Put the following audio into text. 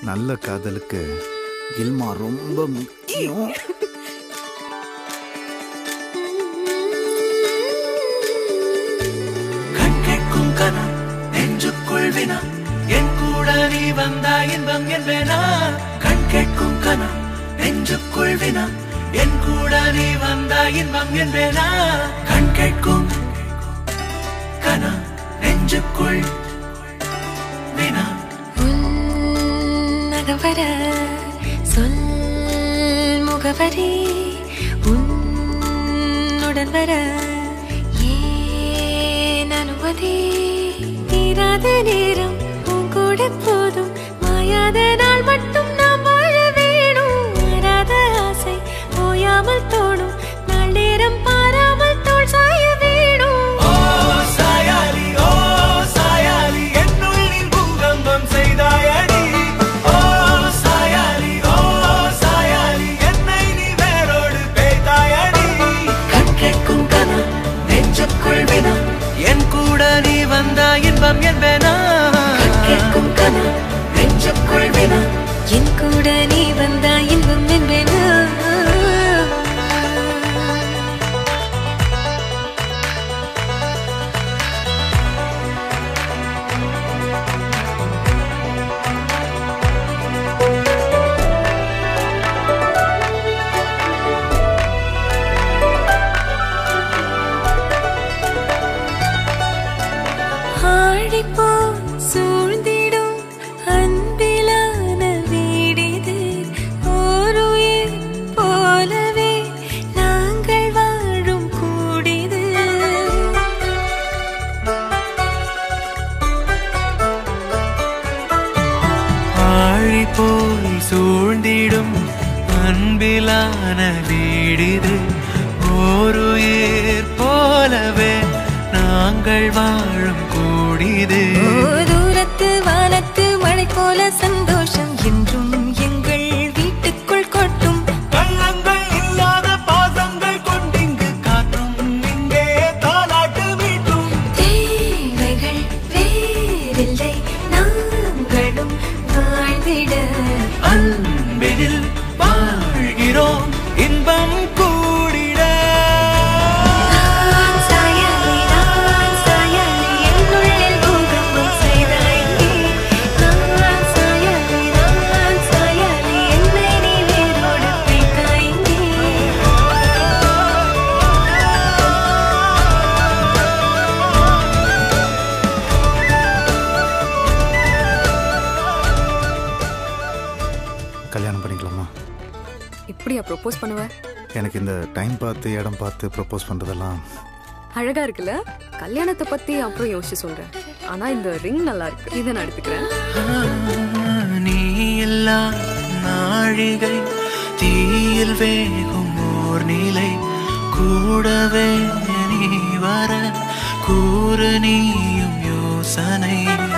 நல்ல காதலுக்கு கில்மா ரொம்ப முக்கியம் கண் கேட்கும் கனா நெஞ்சுக்குள் வினா என் கூட நீ வந்தா இன்பம் என்பேனா கண் கேட்கும் கனா நெஞ்சுக்குள் வினா என் கூட நீ வந்தா இன்பம் என்பேனா கண் கேட்கும் கனா நெஞ்சுக்குள் வினா உன்னகவர சொல் முகவரி உன்னுடன் வர ஏன் அனுமதி தீராத நேரம் உன் கூட போதும் மாயாத நாள் மட்டும் நாம் வாழ வேணும் மாறாத ஆசை ஓயாமல் தோணும் நாள் நேரம் பாராமல் தோல் சாய வேணும் ஓ சாயாலி ஓ சாயாலி என்னுள் நீ பூகம்பம் செய்தாயடி ஓ சாயாலி ஓ சாயாலி என்னை நீ வேரோடு பேய்த்தாயடி கண் கேட்கும் கனா நெஞ்சுக்குள் வினா என் கூட நீ வந்தா இன்பம் என்பேனா கண் கேட்கும் கனா நெஞ்சுக்குள் வினா என் கூட நீ வந்தா இன்பம் என்பேனா ஆழிப்போ சூழ்ந்திடும் அன்பிலான வீடிது ஓருயிர் போலவே நாங்கள் வாழும் கூடிது ஆழி போய் சூழ்ந்திடும் அன்பிலான வீடிது ஓருயிர் போலவே நாங்கள் வாழும் கூடிது ஓ தூரத்து வானத்து மழை போல சந்தோஷம் என்றும் எங்கள் வீட்டுக்குள் கொட்டும் கள்ளங்கள் இல்லாத பாசங்கள் கொண்டிங்கு காற்றும் இங்கே தாலாட்டு மீட்டும் தேவைகள் வேறில்லை நாங்களும் வாழ்ந்திட அன்பினில் வாழ்கிறோம் இன்பம் கூடிட நான் சாயலி நான் சாயலி என்னுள்ளில் பூகம்பம் செய்தாய் நீ. நான் சாயலி நான் சாயலி என்னை நீ வேரோடு பிரித்தாய் நீ. கல்யாணம் பண்ணிக்கலாமா இப்படியா ப்ரொபோஸ் பண்ணுவ எனக்கு இந்த டைம் பார்த்து இடம் பார்த்து ப்ரப்போஸ் பண்ணுறதெல்லாம் அழகா இருக்குல்ல கல்யாணத்தை பத்தி அப்புறம் யோசிச்சு சொல்றேன் ஆனா இந்த ரிங் நல்லா இருக்கு இதை நான் எடுத்துக்கிறேன் நீ எல்லா நாழிகை தீயில் வேகும் ஓர் நிலை கூடவே நீ வர கூறு நீயும் யோசனை